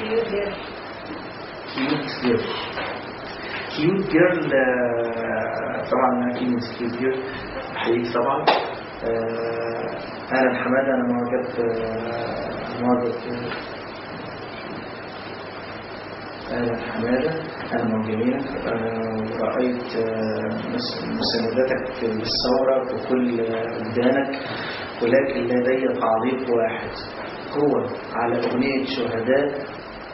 كيوت جيرل كيوت جيرل كيوت جيرل طبعا اكيد مش كيوت جيرل بحييك طبعا آه، اهلا حماده انا معجب آه، معجب اهلا حماده انا معجبينك آه، ورأيت آه، مس- مساندتك للثوره بكل آه، وجدانك ولكن لدي تعليق واحد هو على اغنيه شهداء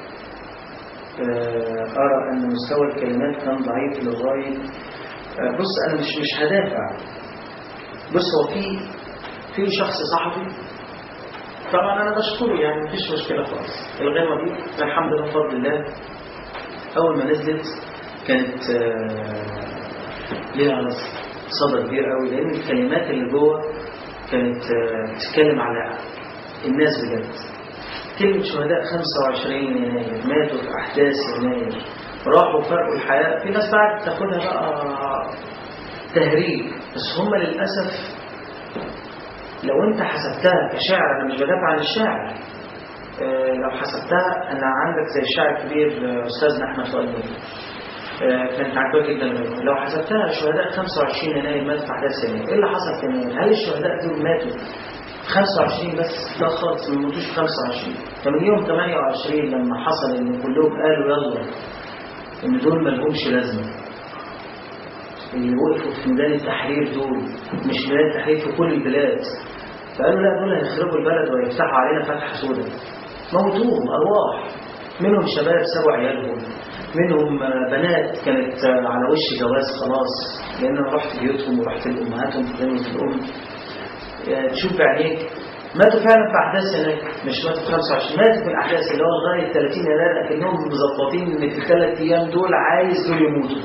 آه، أرى أن مستوى الكلمات كان ضعيف لغاية آه، بص أنا مش مش هدافع بص هو في في شخص صحفي طبعا أنا بشكره يعني مفيش مشكلة خالص الغنوة دي الحمد لله بفضل الله أول ما نزلت كانت آه، ليها صدى كبير قوي لأن الكلمات اللي جوه كانت آه، بتتكلم على الناس بجد كلمة شهداء 25 يناير ماتوا في أحداث يناير راحوا فرقوا الحياة في ناس بعد تاخدها بقى تهريج بس هم للأسف لو أنت حسبتها كشاعر أنا مش بدافع عن الشاعر آه، لو حسبتها أنا عندك زي الشاعر الكبير آه، أستاذنا أحمد فؤاد نجم آه، كانت عاجباه جدا الغنوة. لو حسبتها شهداء 25 يناير ماتوا في أحداث يناير إيه اللي حصل في يناير؟ هل الشهداء دول ماتوا 25 بس لا خالص ما موتوش 25 فمن يوم 28 لما حصل ان كلهم قالوا يلا ان دول ما لهمش لازمه اللي وقفوا في ميدان التحرير دول مش ميدان التحرير في كل البلاد فقالوا لا دول هيخربوا البلد ويفتحوا علينا فتحه سوداء موتوهم ارواح منهم شباب سابوا عيالهم منهم آه، بنات كانت آه، على وش جواز خلاص لان انا رحت بيوتهم ورحت لامهاتهم في غنوه الام تشوف بعينيك ماتوا فعلا في احداث يناير مش ماتوا في 25 ماتوا في الاحداث اللي هو لغايه 30 يناير لكنهم مظبطين ان في الثلاث ايام دول عايز دول يموتوا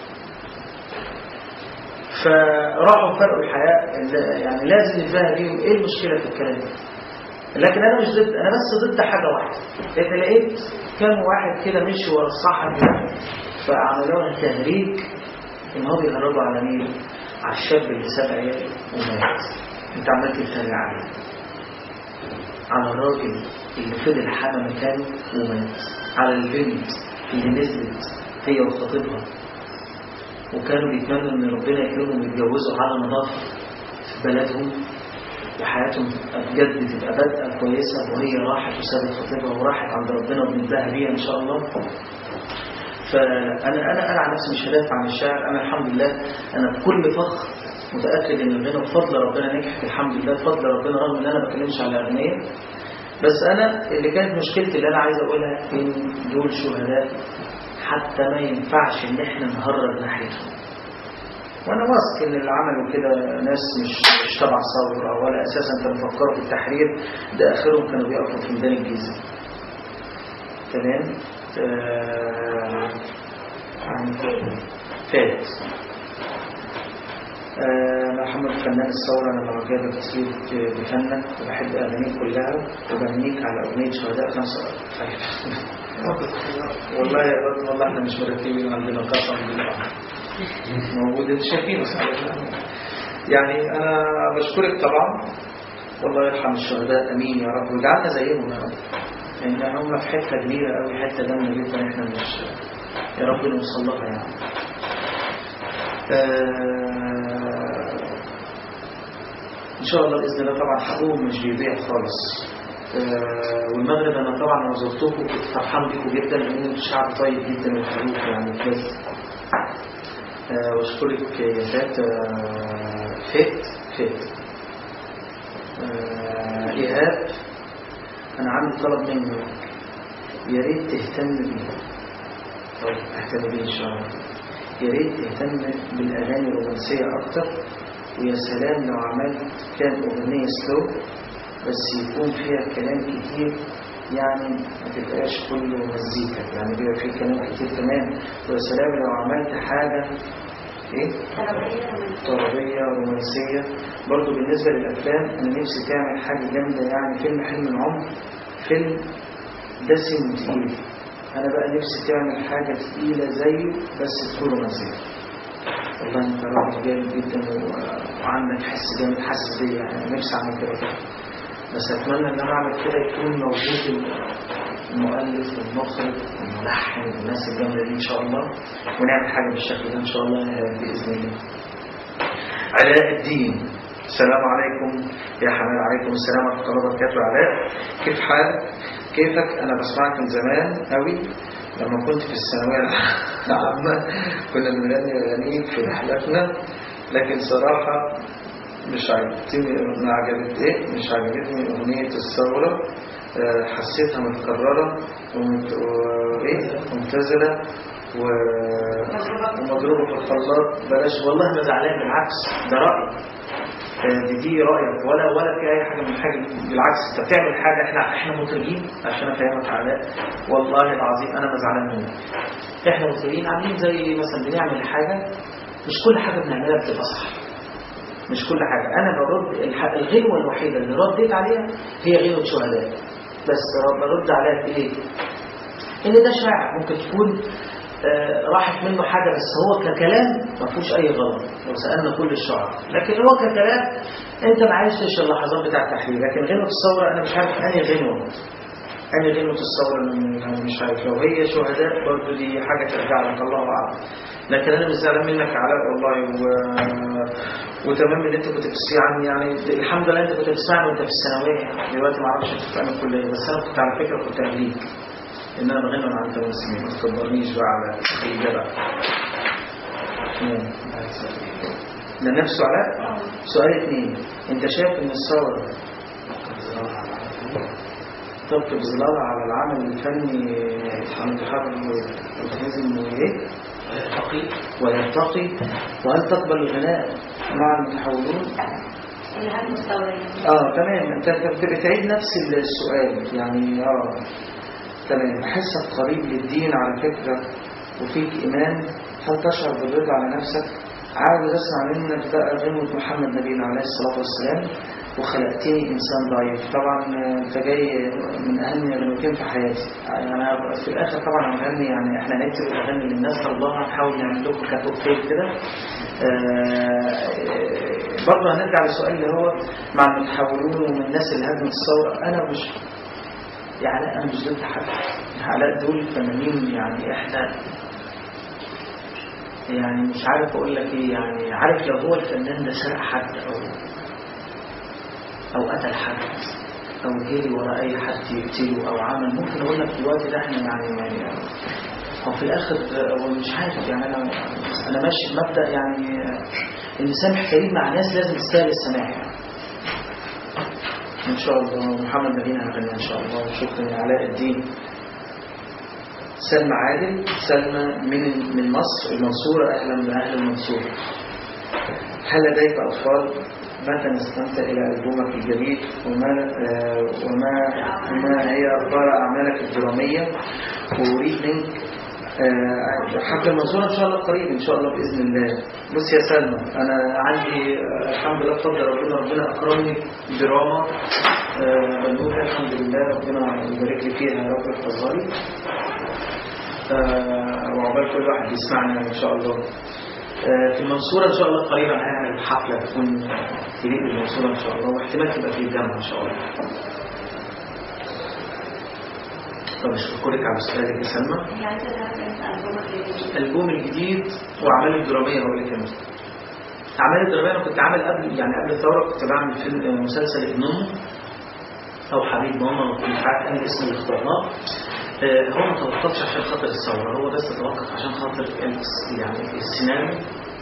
فراحوا فرقوا الحياه اللي- يعني لازم نتفاهم بيهم ايه المشكله في الكلام ده لكن انا مش ضد انا بس ضد حاجه واحده انت لقيت كام واحد كده مشي ورا الصحفي فعملوا لها تهريج ان هو بيهربوا على مين؟ على الشاب اللي ساب عياله ومات انت عمال تتريق عليه على الراجل اللي فضل حامى مكانه ومات على البنت اللي نزلت هي وخطيبها وكانوا بيتمنوا ان ربنا يكرمهم ويتجوزوا على نظافه في بلدهم وحياتهم تبقى بجد تبقى بادئه كويسه وهي راحت وسابت خطيبها وراحت عند ربنا وبنتها بيها ان شاء الله فانا انا انا عن نفسي مش هدافع عن الشعر انا الحمد لله انا بكل فخر متاكد ان الغنى بفضل ربنا نجحت الحمد لله بفضل ربنا رغم ان انا ما بتكلمش على اغنيه بس انا اللي كانت مشكلتي اللي انا عايز اقولها ان دول شهداء حتى ما ينفعش ان احنا نهرب ناحيتهم وانا واثق ان اللي عملوا كده ناس مش مش تبع ثوره ولا اساسا كانوا بيفكروا في التحرير ده اخرهم كانوا بيقفوا في ميدان الجيزه تمام آه عن فات آه محمد فنان الثورة أنا معجبة كتير بفنك وبحب أغانيك كلها وبهنيك على أغنية شهداء خمسة والله يا رب والله احنا مش مرتبين عندنا قسم بالله موجود انت شايفين يعني انا بشكرك طبعا والله يرحم الشهداء امين يا رب ويجعلنا زيهم يا رب لان هم في حته كبيره قوي حته جامده جدا احنا مش يا رب نوصل لها يعني آه ان شاء الله باذن الله طبعا حقهم مش بيضيع خالص آه والمغرب انا طبعا لما زرتكم كنت فرحان بيكم جدا لان انتوا شعب طيب جدا وخلوق يعني بجد آه واشكرك يا فات آه فات فات آه ايهاب انا عندي طلب منك يا ريت تهتم بيه طيب اهتم بيه ان شاء الله يا ريت تهتم بالاغاني الرومانسيه اكتر ويا سلام لو عملت كان اغنيه سلو بس يكون فيها كلام كتير يعني ما تبقاش كله مزيكا يعني بيبقى فيه كلام كتير كمان ويا سلام لو عملت حاجه ايه؟ طربية رومانسية برضو بالنسبة للأفلام أنا نفسي تعمل حاجة جامدة يعني فيلم حلم العمر فيلم دسم وتقيل أنا بقى نفسي تعمل حاجة تقيلة زيه بس تكون رومانسية والله أنت راجل جامد جدا و- وعندك حس جامد حاسس بيا يعني نفسي أعمل كده كده بس أتمنى إن أنا أعمل كده يكون موجود ال- المؤلف والمخرج والملحن والناس الجامدة دي إن شاء الله ونعمل حاجة بالشكل ده إن شاء الله بإذن الله علاء الدين السلام عليكم يا حماد عليكم السلام ورحمة الله وبركاته علاء كيف حالك؟ كيفك؟ أنا بسمعك من زمان قوي لما كنت في الثانوية العامة كنا بنغني أغانيك في رحلاتنا لكن صراحة مش عجبتني ما عجبت ايه مش عجبتني اغنية الثورة آه، حسيتها متكررة ومت- وايه ممتزلة و- ومضروبة في الخلاط بلاش والله ما زعلان بالعكس ده رأيي آه، دي, دي رأيك ولا ولا في أي حاجة من حاجة بالعكس أنت بتعمل حاجة إحنا إحنا مطربين عشان أفهمك علاء والله العظيم أنا ما زعلان منك إحنا مطربين عاملين زي مثلا بنعمل حاجة مش كل حاجة بنعملها بتبقى صح مش كل حاجة أنا برد الح- الغنوة الوحيدة اللي رديت عليها هي غنوة شهداء بس برد عليها في إيه؟ إن ده شاعر ممكن تكون آه، راحت منه حاجة بس هو ككلام ما فيهوش أي غلط لو سألنا كل الشعراء لكن هو ككلام أنت ما عشتش اللحظات بتاع التحليل لكن غنوة الثورة أنا مش عارف أنهي غنوة أنهي غنوة الثورة من- أنا مش عارف لو هي شهداء برضه دي حاجة ترجع لك الله أعلم لكن أنا مش زعلان منك يا علاء والله و... وتمام اللي أنت كنت بتسمع عني يعني الحمد لله أنت كنت بتسمعني وأنت في الثانوية دلوقتي ما أعرفش أنت في أنهي كلية بس أنا كنت على فكرة كنت قبليك ان انا بغنى عن ثمان سنين ما تكبرنيش بقى على الجدع ده نفسه علاء سؤال اثنين انت شايف ان الثوره تلقي بظلالها على العمل الفني المتحرر والتزم وايه فقير ويرتقي وهل تقبل الغناء مع المتحولون الهم مستوى اه تمام انت انت بتعيد نفس السؤال يعني اه تمام بحسك قريب للدين على فكرة وفيك إيمان هل تشعر بالرضا على نفسك عاوز أسمع منك بقى غنوة محمد نبينا عليه الصلاة والسلام وخلقتني إنسان ضعيف طبعا آه، أنت جاي من أهم غنوتين في حياتي يعني أنا في الآخر طبعا هنغني يعني إحنا نكتب الأغاني للناس طلعها نحاول نعمل لكم ككوكتيل كده آه، برضه هنرجع للسؤال اللي هو مع المتحولون ومن الناس اللي هدمت الثورة أنا مش يعني أنا مش ضد حد علاء دول فنانين يعني إحنا يعني مش عارف أقول لك إيه يعني عارف لو هو الفنان ده سرق حد أو أو قتل حد أو جري ورا أي حد يقتله أو عمل ممكن أقول لك في الوقت ده إحنا يعني يعني هو في الآخر هو مش عارف يعني أنا أنا ماشي بمبدأ يعني إن سامح كريم مع ناس لازم تستاهل السماح يعني إن شاء الله محمد نبينا هنغني إن شاء الله وشكرا يا علاء الدين سلمى عادل سلمى من من مصر المنصورة أهلا بأهل المنصورة هل لديك أطفال؟ متى نستمتع إلى ألبومك الجديد وما آه وما وما هي أخبار أعمالك الدرامية وأريد منك آه، حفل المنصورة إن شاء الله قريب إن شاء الله بإذن الله بص يا سلمى أنا عندي آه، الحمد لله بفضل ربنا ربنا أكرمني دراما آه، بنوتة الحمد لله ربنا يبارك لي فيها يا رب يحفظها لي آه، وعقبال كل واحد يسمعنا إن شاء الله آه، في المنصورة إن شاء الله قريبا هنعمل حفلة تكون تليق بالمنصورة إن شاء الله واحتمال تبقى في الجامعة إن شاء الله طب أشكرك على سؤالك يا سلمى هي عايزة تعرف انت ألبومك الجديد الالبوم الجديد واعمال الدراميه هقول لك امتى اعمال الدراميه انا كنت عامل قبل يعني قبل الثوره كنت بعمل فيلم مسلسل ابن أم او حبيب ماما مش عارف انا الاسم اللي اخترناه آه، هو ما توقفش عشان خاطر الثوره هو بس توقف عشان خاطر ال- يعني السيناريو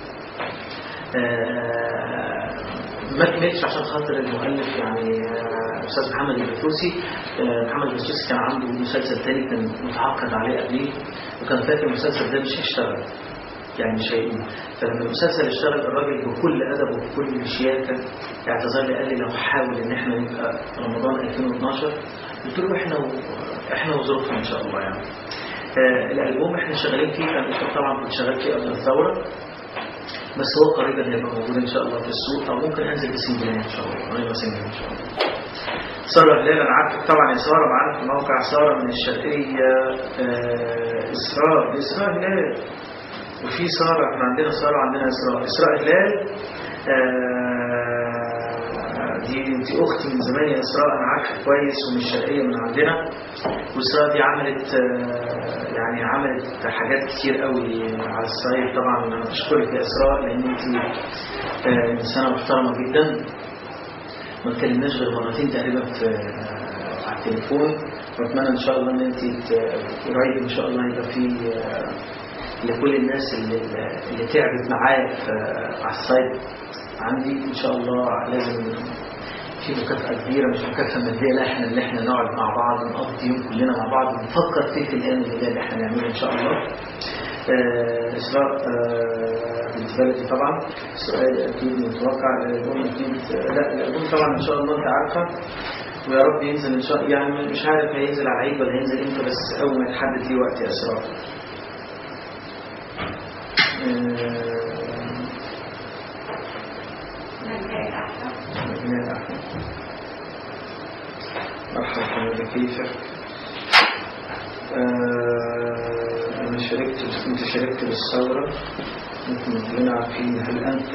آه، ما كملش عشان خاطر المؤلف يعني آه، استاذ محمد البتوسي آه، محمد البتوسي كان عنده مسلسل تاني كان متعاقد عليه قبليه وكان فاكر المسلسل ده مش هيشتغل يعني مش هيقوم فلما المسلسل اشتغل الراجل بكل ادب وبكل شياكه اعتذر لي قال لي لو حاول ان احنا نبقى رمضان 2012 قلت له احنا و... احنا وظروفنا ان شاء الله يعني آه الالبوم احنا شغالين فيه كان طبعا كنت شغال فيه قبل الثوره بس هو قريبا هيبقى موجود ان شاء الله في السوق او ممكن انزل بسنجلين ان شاء الله قريبا سنجلين ان شاء الله سارة هلال انا عارفك طبعا يا سارة معانا في موقع سارة من الشرقية آه اسراء دي اسراء هلال وفي سارة احنا عندنا سارة وعندنا اسراء اسراء هلال آه دي انت اختي من زمان يا اسراء انا عارفه كويس ومن الشرقيه من عندنا واسراء دي عملت آه، يعني عملت حاجات كتير قوي على الصعيد طبعا انا بشكرك يا اسراء لان انت آه، انسانه محترمه جدا ما اتكلمناش غير مرتين تقريبا في آه، على التليفون واتمنى ان شاء الله ان انت ت- قريب ان شاء الله يبقى في آه، لكل الناس اللي, اللي تعبت معايا في على السايت عندي ان شاء الله لازم في مكافأة كبيرة مش مكافأة مادية لا احنا اللي احنا نقعد مع بعض نقضي يوم كلنا مع بعض ونفكر فيه في الايام اللي جايه اللي احنا نعمله ان شاء الله. آه، اسراء آه، بالنسبه لي طبعا سؤال اكيد متوقع الالبوم اكيد آه، لا الالبوم طبعا ان شاء الله انت عارفه ويا رب ينزل ان شاء الله يعني مش عارف هينزل على العيد ولا هينزل امتى بس اول ما يتحدد ليه وقت يا اسراء. آه، مجال أحسن من الأحد مرحبا حميدة كيفك آه، أنا شاركت كنت شاركت بالثورة مثل كلنا عارفين هل أنت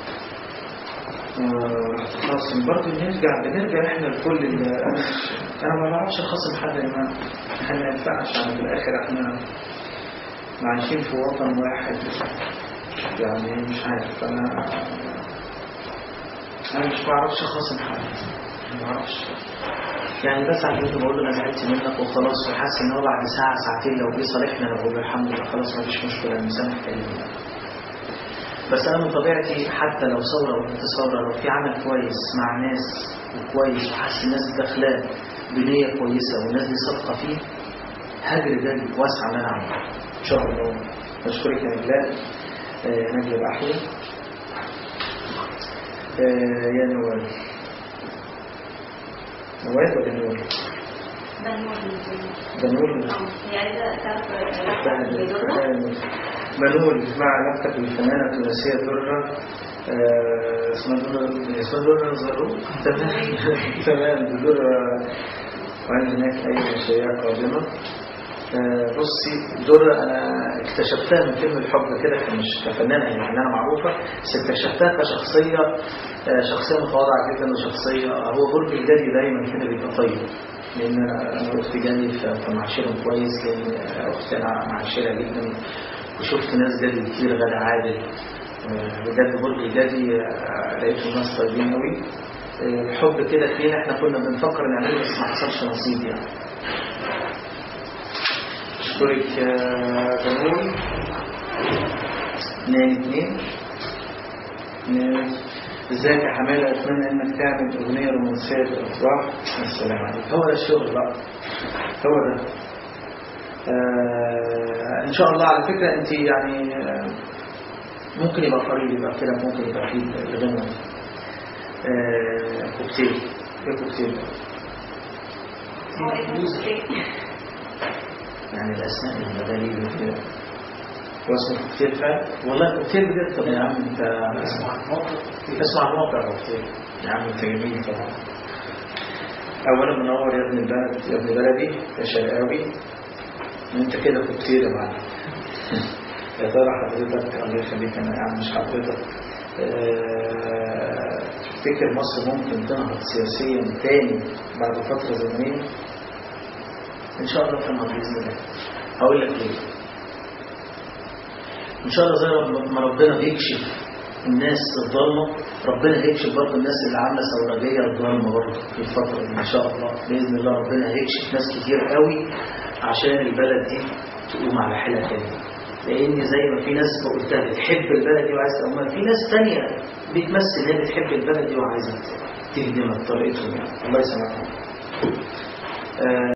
آه، راح تخاصم برضه بنرجع بنرجع احنا لكل ال- انا مش- انا ما بعرفش اخاصم حد يا جماعه احنا ما ينفعش يعني في الاخر احنا عايشين في وطن واحد يعني مش عارف انا انا مش بعرفش اخاصم حد ما بعرفش يعني بس على كده بقول له انا زعلت منك وخلاص وحاسس ان هو بعد ساعه ساعتين لو جه صالحنا انا بقول له الحمد لله خلاص ما فيش مشكله مسامح كلمه بس انا من طبيعتي حتى لو ثوره ولا ثوره لو في عمل كويس مع ناس وكويس وحاسس الناس داخلاه بنيه كويسه والناس دي صادقه فيه هجري جري واسعى ان انا اعمله ان شاء الله بشكرك يا نجلاء آه، نجلاء احلى آه، يا نوال نوال ولا نوال؟ بنول هي عايزة تعرف بدورها بنول مع علاقتك بالفنانة التونسية درة آه، اسمها درة اسمها درة زرو تمام تمام درة وهل هناك أي مشاريع قادمة آه، بصي درة أنا اكتشفتها من فيلم الحب كده مش كفنانة يعني فنانة معروفة بس اكتشفتها كشخصية آه، شخصية متواضعة جدا وشخصية هو برج الجدي دايما كده بيبقى طيب لأن أنا أنا أختي جالي ف- فمعاشرهم كويس لأن أختي أنا معاشرها جدا وشفت ناس جدي كتير غدا عادل آه، بجد برج الجدي آه، لقيتهم ناس طيبين قوي آه، الحب كده فينا احنا كنا بنفكر نعمله بس ما حصلش نصيب يعني اشكرك يا بنول اثنين اثنين اثنين. ازيك يا حماده اتمنى انك تعمل اغنيه رومانسيه للافراح السلام عليكم هو ده الشغل بقى هو ده آه ان شاء الله على فكره انت يعني آه، ممكن يبقى قريب يبقى كده ممكن يبقى فيه الغنوه آه كوكتيل ايه كوكتيل ده؟ هو اسمه إيه؟ يعني الاسماء الغريبه كده هو اسمه كوكتيل فعلا والله كوكتيل بجد طب يا عم انت اسمع اسمع الموقع كوكتيل يا عم انت جميل طبعا اولا منور يا ابن البلد يا ابن بلدي يا شرقاوي انت كده كوكتيل يا معلم يا ترى حضرتك الله يخليك انا يا عم مش حضرتك آه، تفتكر مصر ممكن تنهض سياسيا تاني بعد فترة زمنية؟ إن شاء الله تنهض بإذن الله. هقول لك ليه؟ إن شاء الله زي رب- ما ربنا بيكشف الناس الظلمة ربنا هيكشف برضه الناس اللي عاملة ثورجية الظلمة برضه في الفترة دي إن شاء الله بإذن الله ربنا هيكشف ناس كتير قوي عشان البلد دي تقوم على حيلها تاني لان زي ما في ناس قلتها بتحب البلد دي وعايزه تقومها في ناس تانية بتمثل ان هي بتحب البلد دي وعايزه تهدمها بطريقتهم يعني الله يسامحهم آه